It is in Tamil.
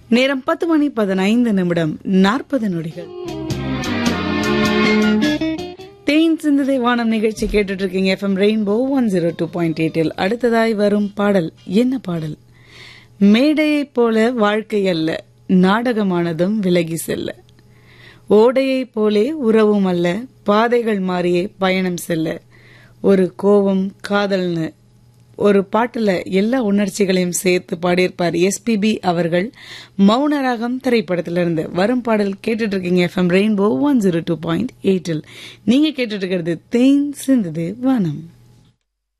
நேரம் பத்து மணி பதினைந்து நிமிடம் நாற்பது நொடிகள் தேன் சிந்ததை வானம் நிகழ்ச்சி கேட்டுட்டு இருக்கீங்க FM rainbow one zero two point எயிட்டில் அடுத்ததாய் வரும் பாடல் என்ன பாடல் மேடையைப் போல வாழ்க்கை அல்ல நாடகமானதும் விலகி செல்ல ஓடையைப் போலே உறவும் அல்ல பாதைகள் மாறியே பயணம் செல்ல ஒரு கோபம் காதல்னு ஒரு பாட்டுல எல்லா உணர்ச்சிகளையும் சேர்த்து பாடியிருப்பார் எஸ்பிபி அவர்கள் மௌனராகம் திரைப்படத்திலிருந்து வரும் பாடல் கேட்டுட்டு இருக்கீங்க FM rainbow one zero two point எயிட்டில் நீங்க கேட்டுட்டு இருக்கிறது தேன் சிந்தது வானம்